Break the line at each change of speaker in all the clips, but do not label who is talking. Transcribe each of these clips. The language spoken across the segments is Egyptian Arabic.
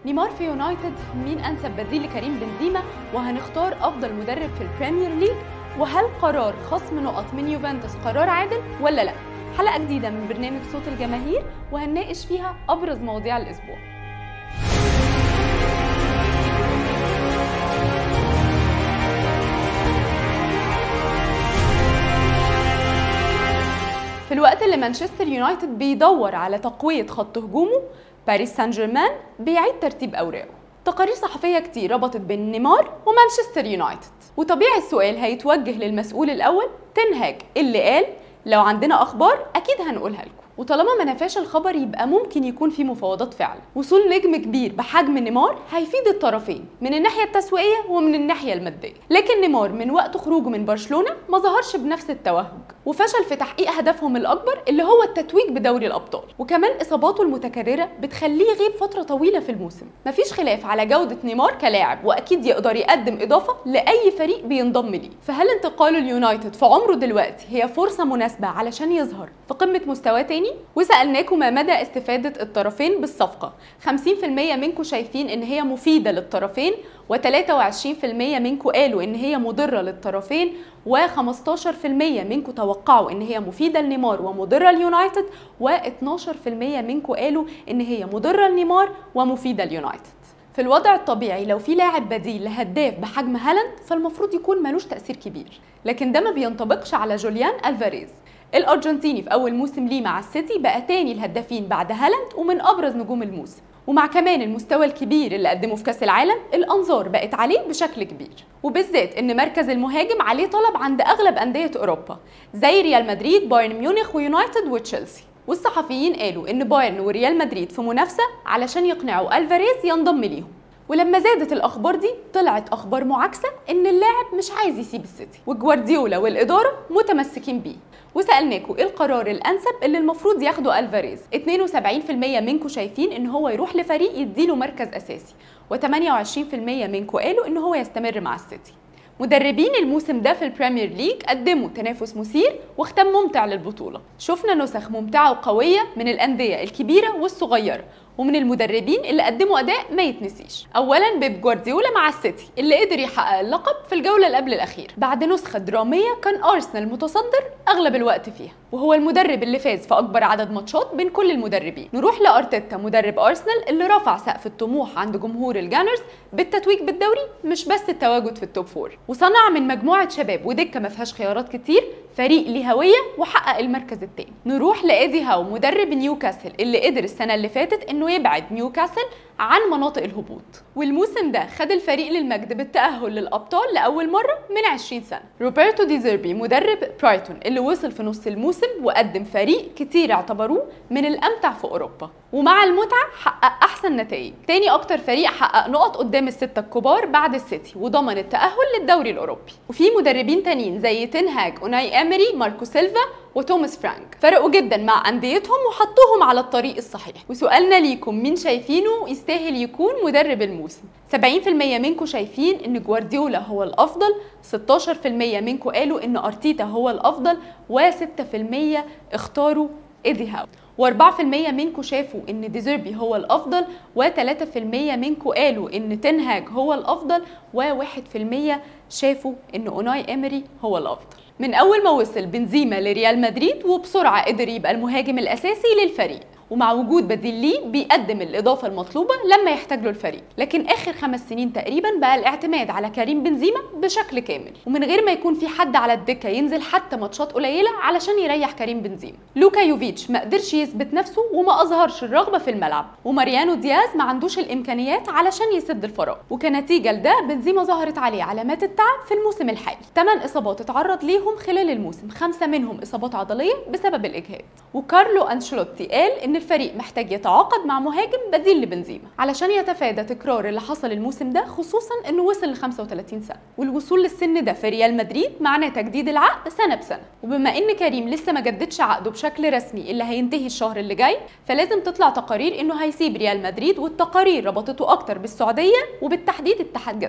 نيمار في يونايتد مين انسب بديل لكريم بنزيما وهنختار افضل مدرب في البريمير ليج وهل قرار خصم نقط من يوفنتوس قرار عادل ولا لا حلقه جديده من برنامج صوت الجماهير وهنناقش فيها ابرز مواضيع الاسبوع في الوقت اللي مانشستر يونايتد بيدور على تقوية خط هجومه باريس سان جيرمان بيعيد ترتيب أوراقه تقارير صحفية كتير ربطت بين نيمار ومانشستر يونايتد وطبيعي السؤال هيتوجه للمسؤول الأول تنهاج اللي قال لو عندنا أخبار أكيد هنقولها لكم وطالما ما نفاش الخبر يبقى ممكن يكون في مفاوضات فعلا وصول نجم كبير بحجم نيمار هيفيد الطرفين من الناحيه التسويقيه ومن الناحيه الماديه لكن نيمار من وقت خروجه من برشلونه ما ظهرش بنفس التوهج وفشل في تحقيق هدفهم الاكبر اللي هو التتويج بدوري الابطال وكمان اصاباته المتكرره بتخليه يغيب فتره طويله في الموسم مفيش خلاف على جوده نيمار كلاعب واكيد يقدر يقدم اضافه لاي فريق بينضم ليه فهل انتقاله اليونايتد في عمره دلوقتي هي فرصه مناسبه علشان يظهر في قمه مستواه تاني وسالناكم ما مدى استفاده الطرفين بالصفقه 50% منكم شايفين ان هي مفيده للطرفين و23% منكم قالوا ان هي مضره للطرفين و15% منكم توقعوا ان هي مفيده لنيمار ومضره ليونايتد و12% منكم قالوا ان هي مضره لنيمار ومفيده ليونايتد في الوضع الطبيعي لو في لاعب بديل لهداف بحجم هالاند فالمفروض يكون ملوش تاثير كبير لكن ده ما بينطبقش على جوليان الفاريز الارجنتيني في اول موسم ليه مع السيتي بقى تاني الهدافين بعد هالاند ومن ابرز نجوم الموسم ومع كمان المستوى الكبير اللي قدمه في كاس العالم الانظار بقت عليه بشكل كبير وبالذات ان مركز المهاجم عليه طلب عند اغلب انديه اوروبا زي ريال مدريد بايرن ميونخ ويونايتد وتشيلسي والصحفيين قالوا ان بايرن وريال مدريد في منافسه علشان يقنعوا الفاريز ينضم ليهم ولما زادت الاخبار دي طلعت اخبار معاكسه ان اللاعب مش عايز يسيب السيتي وجوارديولا والاداره متمسكين بيه وسالناكم ايه القرار الانسب اللي المفروض ياخده الفاريز 72% منكم شايفين ان هو يروح لفريق يديله مركز اساسي و28% منكم قالوا ان هو يستمر مع السيتي مدربين الموسم ده في البريمير ليج قدموا تنافس مثير وختام ممتع للبطولة شفنا نسخ ممتعة وقوية من الأندية الكبيرة والصغيرة ومن المدربين اللي قدموا اداء ما يتنسيش اولا بيب جوارديولا مع السيتي اللي قدر يحقق اللقب في الجوله اللي قبل الاخير بعد نسخه دراميه كان ارسنال متصدر اغلب الوقت فيها وهو المدرب اللي فاز في اكبر عدد ماتشات بين كل المدربين نروح لارتيتا مدرب ارسنال اللي رفع سقف الطموح عند جمهور الجانرز بالتتويج بالدوري مش بس التواجد في التوب فور وصنع من مجموعه شباب ودكه ما فيهاش خيارات كتير فريق ليه هويه وحقق المركز الثاني نروح لايدي هاو مدرب نيوكاسل اللي قدر السنه اللي فاتت انه يبعد نيوكاسل عن مناطق الهبوط والموسم ده خد الفريق للمجد بالتأهل للأبطال لأول مرة من 20 سنة روبرتو ديزيربي مدرب برايتون اللي وصل في نص الموسم وقدم فريق كتير اعتبروه من الأمتع في أوروبا ومع المتعة حقق أحسن نتائج تاني أكتر فريق حقق نقط قدام الستة الكبار بعد السيتي وضمن التأهل للدوري الأوروبي وفي مدربين تانيين زي تنهاج أوناي أمري ماركو سيلفا وتوماس فرانك فرقوا جدا مع انديتهم وحطوهم على الطريق الصحيح وسؤالنا ليكم مين شايفينه يستاهل يكون مدرب الموسم 70% منكم شايفين ان جوارديولا هو الافضل 16% منكم قالوا ان ارتيتا هو الافضل و6% اختاروا ايدي هاو و4% منكم شافوا ان ديزيربي هو الافضل و3% منكم قالوا ان تنهاج هو الافضل و1% شافوا ان اوناي امري هو الافضل من اول ما وصل بنزيما لريال مدريد وبسرعه قدر يبقى المهاجم الاساسي للفريق ومع وجود بديل ليه بيقدم الإضافة المطلوبة لما يحتاج له الفريق لكن آخر خمس سنين تقريبا بقى الاعتماد على كريم بنزيما بشكل كامل ومن غير ما يكون في حد على الدكة ينزل حتى ماتشات قليلة علشان يريح كريم بنزيما لوكا يوفيتش ما قدرش يثبت نفسه وما أظهرش الرغبة في الملعب وماريانو دياز ما عندوش الإمكانيات علشان يسد الفراغ وكنتيجة لده بنزيما ظهرت عليه علامات التعب في الموسم الحالي ثمان إصابات اتعرض ليهم خلال الموسم خمسة منهم إصابات عضلية بسبب الإجهاد وكارلو أنشيلوتي قال إن الفريق محتاج يتعاقد مع مهاجم بديل لبنزيما علشان يتفادى تكرار اللي حصل الموسم ده خصوصا انه وصل ل 35 سنه والوصول للسن ده في ريال مدريد معناه تجديد العقد سنه بسنه وبما ان كريم لسه ما جددش عقده بشكل رسمي اللي هينتهي الشهر اللي جاي فلازم تطلع تقارير انه هيسيب ريال مدريد والتقارير ربطته اكتر بالسعوديه وبالتحديد اتحاد جده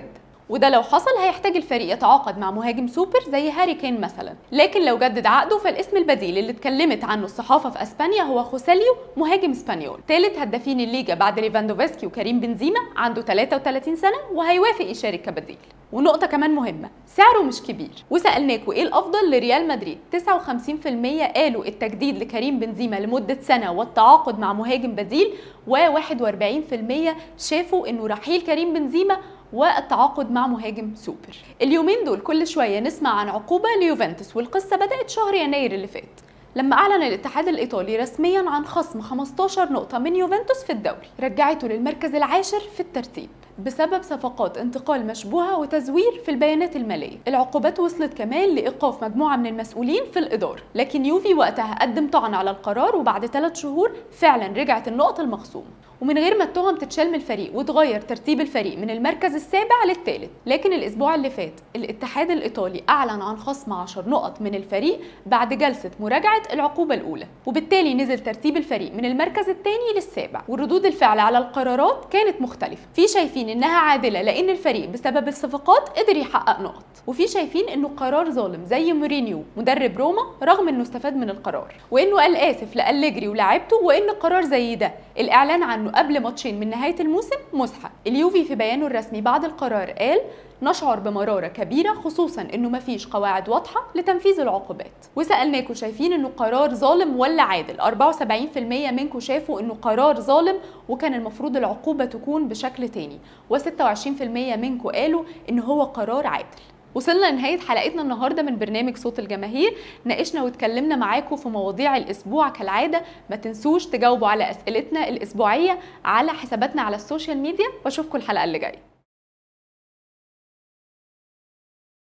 وده لو حصل هيحتاج الفريق يتعاقد مع مهاجم سوبر زي هاري كين مثلا لكن لو جدد عقده فالاسم البديل اللي اتكلمت عنه الصحافه في اسبانيا هو خوسيليو مهاجم اسبانيول ثالث هدافين الليجا بعد ليفاندوفسكي وكريم بنزيما عنده 33 سنه وهيوافق يشارك كبديل ونقطة كمان مهمة سعره مش كبير وسألناكوا ايه الأفضل لريال مدريد 59% قالوا التجديد لكريم بنزيما لمدة سنة والتعاقد مع مهاجم بديل و41% شافوا انه رحيل كريم بنزيما والتعاقد مع مهاجم سوبر اليومين دول كل شوية نسمع عن عقوبة ليوفنتوس والقصة بدأت شهر يناير اللي فات لما أعلن الاتحاد الإيطالي رسميا عن خصم 15 نقطة من يوفنتوس في الدوري رجعته للمركز العاشر في الترتيب بسبب صفقات انتقال مشبوهة وتزوير في البيانات المالية العقوبات وصلت كمان لإيقاف مجموعة من المسؤولين في الإدارة لكن يوفي وقتها قدم طعن على القرار وبعد ثلاث شهور فعلا رجعت النقط المخصومة ومن غير ما التهم تتشال من الفريق وتغير ترتيب الفريق من المركز السابع للثالث لكن الاسبوع اللي فات الاتحاد الايطالي اعلن عن خصم 10 نقط من الفريق بعد جلسه مراجعه العقوبه الاولى وبالتالي نزل ترتيب الفريق من المركز الثاني للسابع وردود الفعل على القرارات كانت مختلفه في شايفين انها عادله لان الفريق بسبب الصفقات قدر يحقق نقط وفي شايفين انه قرار ظالم زي مورينيو مدرب روما رغم انه استفاد من القرار وانه قال اسف لأليجري ولاعيبته وان قرار زي ده الاعلان عنه قبل ماتشين من نهايه الموسم مسحه اليوفي في بيانه الرسمي بعد القرار قال نشعر بمرارة كبيرة خصوصا انه مفيش قواعد واضحة لتنفيذ العقوبات وسألناكم شايفين انه قرار ظالم ولا عادل 74% منكم شافوا انه قرار ظالم وكان المفروض العقوبة تكون بشكل تاني و26% منكم قالوا انه هو قرار عادل وصلنا لنهاية حلقتنا النهاردة من برنامج صوت الجماهير ناقشنا واتكلمنا معاكم في مواضيع الأسبوع كالعادة ما تنسوش تجاوبوا على أسئلتنا الأسبوعية على حساباتنا على السوشيال ميديا واشوفكم الحلقة اللي جاية